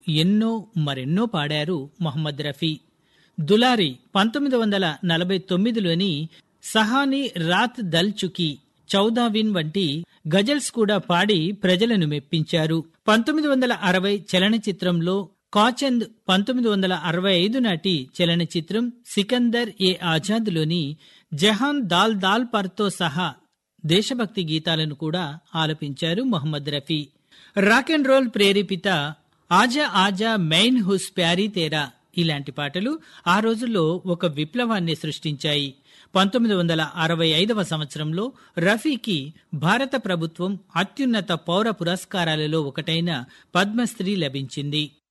ఎన్నో మరెన్నో పాడారు మొహమ్మద్ రఫీ దులారి పంతొమ్మిది వందల నలభై తొమ్మిదిలోని సహానీ రాత్ దల్ చుకి చౌదావిన్ వంటి గజల్స్ కూడా పాడి ప్రజలను మెప్పించారు పంతొమ్మిది వందల అరవై చలనచిత్రంలో కాచంద్ పంతొమ్మిది వందల అరవై ఐదు నాటి చలనచిత్రం సికందర్ ఏ ఆజాద్లోని జహాన్ దాల్ దాల్ పర్తో సహా దేశభక్తి గీతాలను కూడా ఆలపించారు Mohammed Rafi rock and roll ప్రేరేపిత ఆజా ఆజా మెయిన్ హుస్ ప్యారీ తేరా ఇలాంటి పాటలు ఆ రోజుల్లో ఒక విప్లవాన్ని సృష్టించాయి పంతొమ్మిది వందల అరవై ఐదవ సంవత్సరంలో రఫీకి భారత ప్రభుత్వం అత్యున్నత పౌర పురస్కారాలలో ఒకటైన పద్మశ్రీ లభించింది